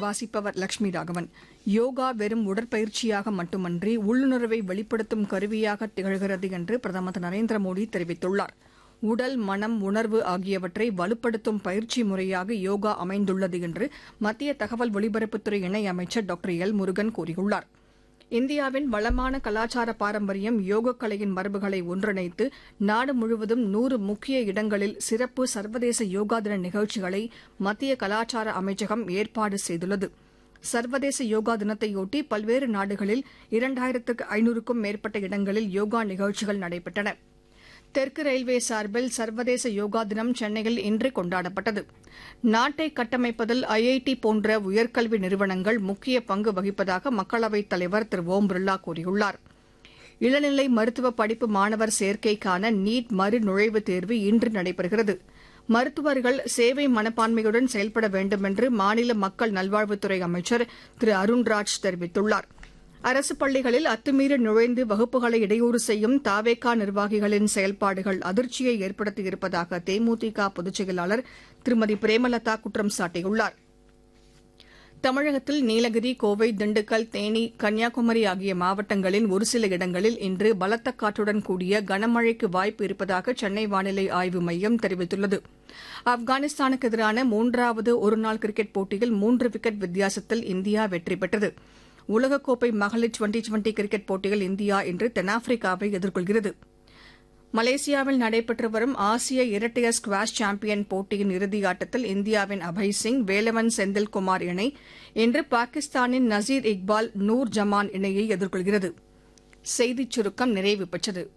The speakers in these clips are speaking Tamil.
வாசிப்பவர் லட்சுமி ராகவன் யோகா வெறும் உடற்பயிற்சியாக மட்டுமன்றி உள்ளுணர்வை வெளிப்படுத்தும் கருவியாக திகழ்கிறது என்று பிரதமர் திரு நரேந்திர மோடி தெரிவித்துள்ளார் உடல் மனம் உணர்வு ஆகியவற்றை வலுப்படுத்தும் பயிற்சி முறையாக யோகா அமைந்துள்ளது என்று மத்திய தகவல் ஒலிபரப்புத்துறை இணையமைச்சர் டாக்டர் எல் முருகன் கூறியுள்ளார் இந்தியாவின் வளமான கலாச்சார பாரம்பரியம் யோகக் கலையின் மரபுகளை ஒன்றிணைத்து நாடு முழுவதும் நூறு முக்கிய இடங்களில் சிறப்பு சர்வதேச யோகா தின நிகழ்ச்சிகளை மத்திய கலாச்சார அமைச்சகம் ஏற்பாடு செய்துள்ளது சர்வதேச யோகா தினத்தையொட்டி பல்வேறு நாடுகளில் இரண்டாயிரத்துக்கு ஐநூறுக்கும் மேற்பட்ட இடங்களில் யோகா நிகழ்ச்சிகள் நடைபெற்றன தெற்கு ரயில்வே சார்பில் சர்வதேச யோகா தினம் சென்னையில் இன்று கொண்டாடப்பட்டது நாட்டை கட்டமைப்பதில் ஐஐடி போன்ற உயர்கல்வி நிறுவனங்கள் முக்கிய பங்கு வகிப்பதாக மக்களவைத் தலைவர் திரு ஓம் பிர்லா கூறியுள்ளார் இளநிலை மருத்துவ படிப்பு மாணவர் சேர்க்கைக்கான நீட் மறுநுழைவுத் தேர்வு இன்று நடைபெறுகிறது மருத்துவர்கள் சேவை மனப்பான்மையுடன் செயல்பட வேண்டும் என்று மாநில மக்கள் நல்வாழ்வுத்துறை அமைச்சர் திரு அருண்ராஜ் தெரிவித்துள்ளார் அரசு பள்ளிகளில் அத்துமீறி நுழைந்து வகுப்புகளை இடையூறு செய்யும் தாவேகா நிர்வாகிகளின் செயல்பாடுகள் அதிர்ச்சியை ஏற்படுத்தியிருப்பதாக தேமுதிக பொதுச் செயலாளர் திருமதி பிரேமலதா குற்றம் சாட்டியுள்ளார் தமிழகத்தில் நீலகிரி கோவை திண்டுக்கல் தேனி கன்னியாகுமரி ஆகிய மாவட்டங்களின் ஒரு சில இடங்களில் இன்று பலத்த காற்றுடன் கூடிய கனமழைக்கு வாய்ப்பு இருப்பதாக சென்னை வானிலை ஆய்வு மையம் தெரிவித்துள்ளது ஆப்கானிஸ்தானுக்கு எதிரான மூன்றாவது ஒருநாள் கிரிக்கெட் போட்டியில் மூன்று விக்கெட் வித்தியாசத்தில் இந்தியா வெற்றி பெற்றது உலகக்கோப்பை மகளிர் டுவெண்டி டுவெண்டி கிரிக்கெட் போட்டியில் இந்தியா இன்று தென்னாப்பிரிக்காவை எதிர்கொள்கிறது மலேசியாவில் நடைபெற்று வரும் ஆசிய இரட்டையர் ஸ்குவாஷ் சாம்பியன் போட்டியின் இறுதியாட்டத்தில் இந்தியாவின் அபய் சிங் வேலவன் செந்தில்குமார் இணை இன்று பாகிஸ்தானின் நசீர் இக்பால் நூர் ஜமான் இணையை எதிர்கொள்கிறது செய்திச் சுருக்கம் நிறைவு பெற்றது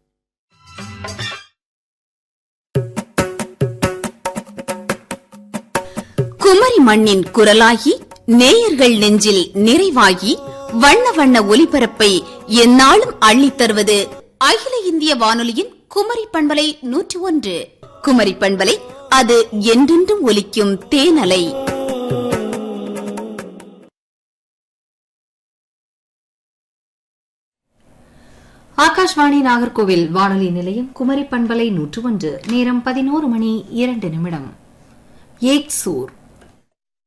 குமரி மண்ணின் குரலாகி நேயர்கள் நெஞ்சில் நிறைவாகி வண்ண வண்ண ஒலிபரப்பை எந்நாளும் அள்ளித் தருவது அகில இந்திய வானொலியின் குமரி பண்பலை நூற்றி ஒன்று குமரி பண்பலை அது என்றென்றும் ஒலிக்கும் தேனலை ஆகாஷ்வாணி நாகர்கோவில் வானொலி நிலையம் குமரி பண்பலை நூற்று ஒன்று நேரம் பதினோரு மணி இரண்டு நிமிடம் ஏக் சூர்